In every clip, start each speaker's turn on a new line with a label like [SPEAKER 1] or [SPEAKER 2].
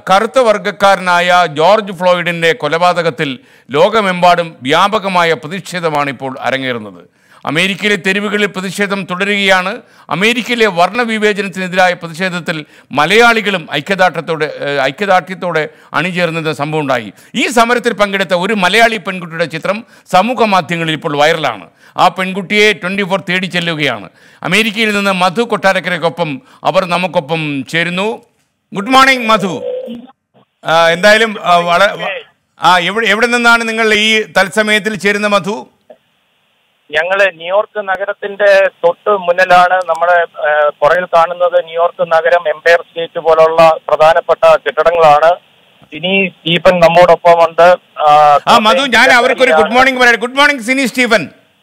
[SPEAKER 1] കറുത്ത വർഗ്ഗക്കാരനായ ജോർജ് ഫ്ലോയിഡിൻ്റെ കൊലപാതകത്തിൽ ലോകമെമ്പാടും വ്യാപകമായ പ്രതിഷേധമാണ് ഇപ്പോൾ അരങ്ങേറുന്നത് അമേരിക്കയിലെ തെരുവുകളിൽ പ്രതിഷേധം തുടരുകയാണ് അമേരിക്കയിലെ വർണ്ണവിവേചനത്തിനെതിരായ പ്രതിഷേധത്തിൽ മലയാളികളും ഐക്യദാർഢ്യത്തോടെ ഏഹ്, ഐക്യദാർഢ്യത്തോടെ അണിചേർന്നത് സംഭവം ഉണ്ടായി ഈ സമരത്തിൽ പങ്കെടുത്ത ഒരു മലയാളി പെൺകുട്ടിയുടെ ചിത്രം സമൂഹ മാധ്യമങ്ങളിൽ ഇപ്പോൾ വൈറലാണ് ആ പെൺകുട്ടിയെ ട്വൻറ്റി ഫോർ തേടി ചെല്ലുകയാണ് അമേരിക്കയിൽ നിന്ന് മധു കൊട്ടാരക്കരയ്ക്കൊപ്പം അവർ നമുക്കൊപ്പം ചേരുന്നു ഗുഡ് മോർണിംഗ് മധു ആ, എന്തായാലും ആ, വള- വ- ആ എവിടെ എവിടെ നിന്നാണ് നിങ്ങൾ ഈ തത്സമയത്തിൽ ചേരുന്ന മധു
[SPEAKER 2] ഞങ്ങള് ന്യൂയോർക്ക് നഗരത്തിന്റെ തൊട്ട് മുന്നിലാണ് നമ്മുടെ ഏഹ്, പുറകിൽ കാണുന്നത് ന്യൂയോർക്ക് നഗരം എംപയർ സ്റ്റേറ്റ് പോലുള്ള പ്രധാനപ്പെട്ട കെട്ടിടങ്ങളാണ് ഇനി സ്റ്റീഫൻ നമ്മോടൊപ്പം ഉണ്ട്
[SPEAKER 1] ആ മധു ഞാൻ അവർക്കൊരു ഗുഡ് മോർണിംഗ് പറയാം good morning Cini Stephen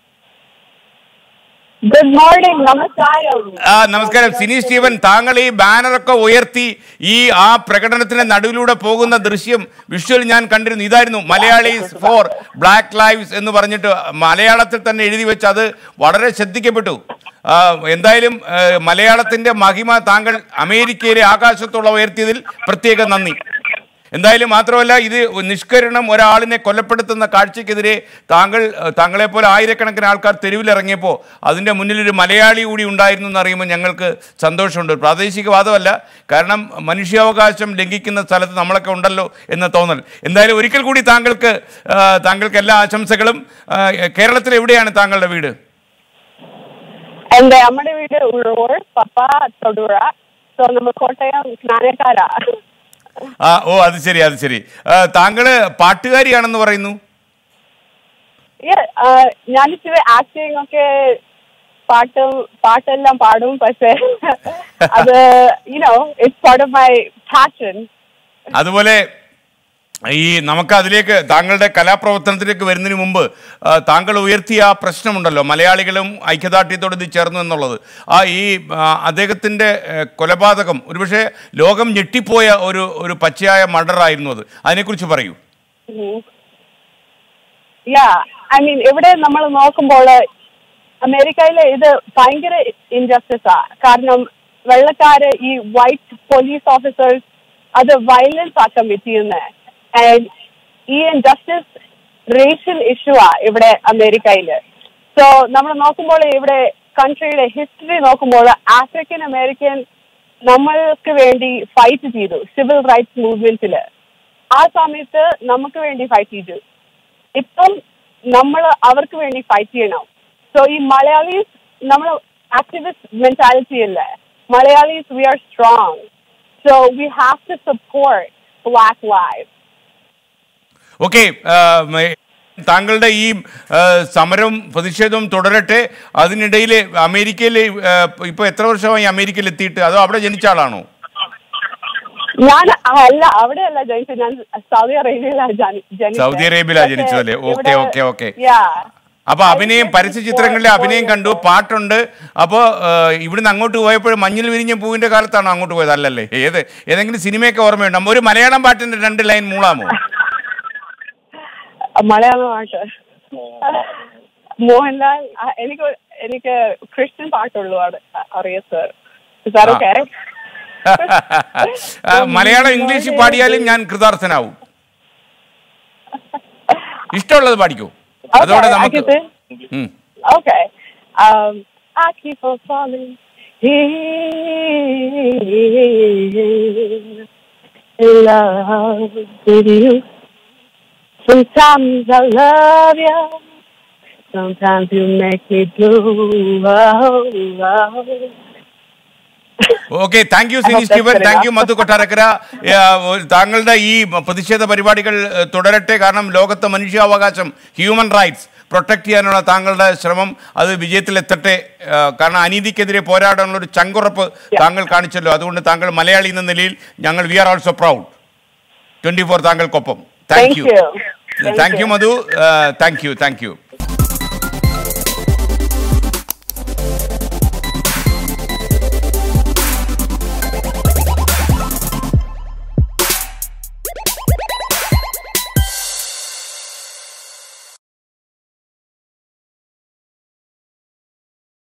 [SPEAKER 3] good morning നമസ്കാരം
[SPEAKER 1] ആ നമസ്കാരം സിനി സ്റ്റീവൻ താങ്കൾ ഈ ബാനറൊക്കെ ഉയർത്തി ഈ ആ പ്രകടനത്തിന്റെ നടുവിലൂടെ പോകുന്ന ദൃശ്യം വിഷ്വൽ ഞാൻ കണ്ടിരുന്നു ഇതായിരുന്നു മലയാളീസ് ഫോർ ബ്ലാക്ക് ലൈവ്സ് എന്ന് പറഞ്ഞിട്ട് മലയാളത്തിൽ തന്നെ എഴുതി വെച്ച് അത് വളരെ ശ്രദ്ധിക്കപ്പെട്ടു ആ, എന്തായാലും ഏ, മലയാളത്തിന്റെ മഹിമ താങ്കൾ അമേരിക്കയിലെ ആകാശത്തോളം ഉയർത്തിയതിൽ പ്രത്യേക നന്ദി എന്തായാലും മാത്രമല്ല ഇത് നിഷ്കരണം ഒരാളിനെ കൊലപ്പെടുത്തുന്ന കാഴ്ചയ്ക്കെതിരെ താങ്കൾ ഏഹ്, താങ്കളെപ്പോലെ ആയിരക്കണക്കിന് ആൾക്കാർ തെരുവിലിറങ്ങിയപ്പോൾ അതിൻ്റെ മുന്നിൽ ഒരു മലയാളി കൂടി ഉണ്ടായിരുന്നു എന്നറിയുമ്പോൾ ഞങ്ങൾക്ക് സന്തോഷമുണ്ട് പ്രാദേശികവാദമല്ല കാരണം മനുഷ്യാവകാശം ലംഘിക്കുന്ന സ്ഥലത്ത് നമ്മളൊക്കെ ഉണ്ടല്ലോ എന്ന് തോന്നൽ എന്തായാലും ഒരിക്കൽ കൂടി താങ്കൾക്ക് ആ, താങ്കൾക്ക് എല്ലാ ആശംസകളും ആ, കേരളത്തിൽ എവിടെയാണ് താങ്കളുടെ വീട്
[SPEAKER 3] എന്റെ അമ്മയുടെ വീട് ഉഴവൂർ പപ്പ തൊടുപുഴ സോ നമ്മൾ കോട്ടയം സ്നാനക്കാരാ
[SPEAKER 1] ആ ഓ അത് ശരി അത് ശരി ആ, താങ്കള് പാട്ടുകാരിയാണെന്ന് പറയുന്നു
[SPEAKER 3] ഞാൻ ഇച്ചിരി ആക്ടിങ് ഒക്കെ പാട്ടും പാട്ടെല്ലാം പാടും പക്ഷേ അത് you know it's part of my passion
[SPEAKER 1] അതുപോലെ ഈ നമുക്ക് അതിലേക്ക് താങ്കളുടെ കലാപ്രവർത്തനത്തിലേക്ക് വരുന്നതിന് മുമ്പ് ആ, താങ്കൾ ഉയർത്തിയ ആ പ്രശ്നമുണ്ടല്ലോ മലയാളികളും ഐക്യദാർഢ്യത്തോട് ഇത് ചേർന്നു എന്നുള്ളത് ആ ഈ ആ, അദ്ദേഹത്തിൻ്റെ ഏ, കൊലപാതകം ഒരുപക്ഷെ ലോകം ഞെട്ടിപ്പോയ ഒരു ഒരു പച്ചയായ മർഡറായിരുന്നു അത് അതിനെക്കുറിച്ച് പറയൂ
[SPEAKER 3] യാ ഐ മീൻ ഇവിടെ നമ്മൾ നോക്കുമ്പോൾ അമേരിക്കയിലെ ഇത് ഭയങ്കര ഇൻജസ്റ്റിസാ കാരണം വെള്ളക്കാര് ഈ വൈറ്റ് പോലീസ് ഓഫീസേഴ്സ് അത് വയലൻസ് ആ കമ്മിറ്റ് ചെയ്യുന്നത് ആൻഡ് ഈ ഇൻജസ്റ്റിസ് റേഷ്യൽ ഇഷ്യൂ ആ ഇവിടെ അമേരിക്കയില് സോ നമ്മൾ നോക്കുമ്പോൾ ഇവിടെ കൺട്രിയുടെ ഹിസ്റ്ററി നോക്കുമ്പോൾ ആഫ്രിക്കൻ അമേരിക്കൻ നമ്മൾക്ക് വേണ്ടി ഫൈറ്റ് ചെയ്തു സിവിൽ റൈറ്റ്സ് മൂവ്മെന്റില് ആ സമയത്ത് നമുക്ക് വേണ്ടി ഫൈറ്റ് ചെയ്തു ഇപ്പം നമ്മൾ അവർക്ക് വേണ്ടി ഫൈറ്റ് ചെയ്യണം സോ ഈ മലയാളീസ് നമ്മൾ ആക്ടിവിസ്റ്റ് മെന്റാലിറ്റി അല്ലേ Malayalees we are strong so we have to support black life
[SPEAKER 1] okay താങ്കളുടെ ഈ ആ, സമരവും പ്രതിഷേധവും തുടരട്ടെ അതിനിടയിൽ അമേരിക്കയിൽ ഇപ്പോൾ എത്ര വർഷമായി അമേരിക്കയിൽ എത്തിയിട്ട് അതോ അവിടെ ജനിച്ച ആളാണോ
[SPEAKER 3] ഞാൻ അല്ല അവിടെയല്ല ജനിച്ചത് ഞാൻ സൗദി അറേബ്യയിലാണ് ജനി- ജനിച്ചത്
[SPEAKER 1] സൗദി അറേബ്യയിലാണ്
[SPEAKER 3] പക്ഷേ
[SPEAKER 1] ജനിച്ചതല്ലേ? ഓക്കേ,
[SPEAKER 3] ഇവിടെ-
[SPEAKER 1] ഓക്കേ, ഓക്കേ.
[SPEAKER 3] Yeah.
[SPEAKER 1] അപ്പൊ അഭിനയം പരസ്യ ചിത്രങ്ങളിലെ അഭിനയം കണ്ടു പാട്ടുണ്ട് അപ്പോൾ ഇവിടുന്ന് അങ്ങോട്ട് പോയപ്പോൾ മഞ്ഞിൽ വിരിഞ്ഞ പൂവിന്റെ കാലത്താണോ അങ്ങോട്ട് പോയത് അല്ലല്ലേ ഏത് ഏതെങ്കിലും സിനിമയൊക്കെ ഓർമ്മയുണ്ടോ ഒരു മലയാളം പാട്ടിന്റെ രണ്ട് ലൈൻ മൂളാമോ
[SPEAKER 3] മലയാളം പാട്ട് മോഹൻലാൽ ആ, എനിക്ക് എനിക്ക് ക്രിസ്ത്യൻ പാട്ടുള്ളൂ അവിടെ അറിയാം സർ സാർ ഓക്കെ
[SPEAKER 1] ആ, മലയാളം ഇംഗ്ലീഷിൽ പാടിയാലും ഞാൻ കൃതാർത്ഥനാവും ഇഷ്ടമുള്ളത് പാടിക്കോ അതോടെ നമുക്ക് ഉം.
[SPEAKER 3] Okay. Um, I keep on falling in love with you. Sometimes I love you. Sometimes you make me blue. Oh, oh.
[SPEAKER 1] Okay thank you Cini
[SPEAKER 3] hope
[SPEAKER 1] Steven
[SPEAKER 3] that's
[SPEAKER 1] thank you
[SPEAKER 3] enough.
[SPEAKER 1] Madhu Kottarakkara ആ, ഒരു- താങ്കളുടെ ഈ പ്രതിഷേധ പരിപാടികൾ ഏ, തുടരട്ടെ കാരണം ലോകത്തെ മനുഷ്യാവകാശം ഹ്യൂമൻ റൈറ്റ്സ് പ്രൊട്ടക്ട് ചെയ്യാനുള്ള താങ്കളുടെ ശ്രമം അത് വിജയത്തിലെത്തട്ടെ ആ, കാരണം അനീതിക്കെതിരെ പോരാടാനുള്ള ഒരു ചങ്കുറപ്പ് താങ്കൾ കാണിച്ചല്ലോ അതുകൊണ്ട് താങ്കൾ മലയാളി എന്ന നിലയിൽ ഞങ്ങൾ we are also proud twenty four താങ്കൾക്കൊപ്പം thank
[SPEAKER 3] Thank
[SPEAKER 1] you
[SPEAKER 3] you. Thank
[SPEAKER 1] thank you
[SPEAKER 3] you.
[SPEAKER 1] Madhu thank you thank U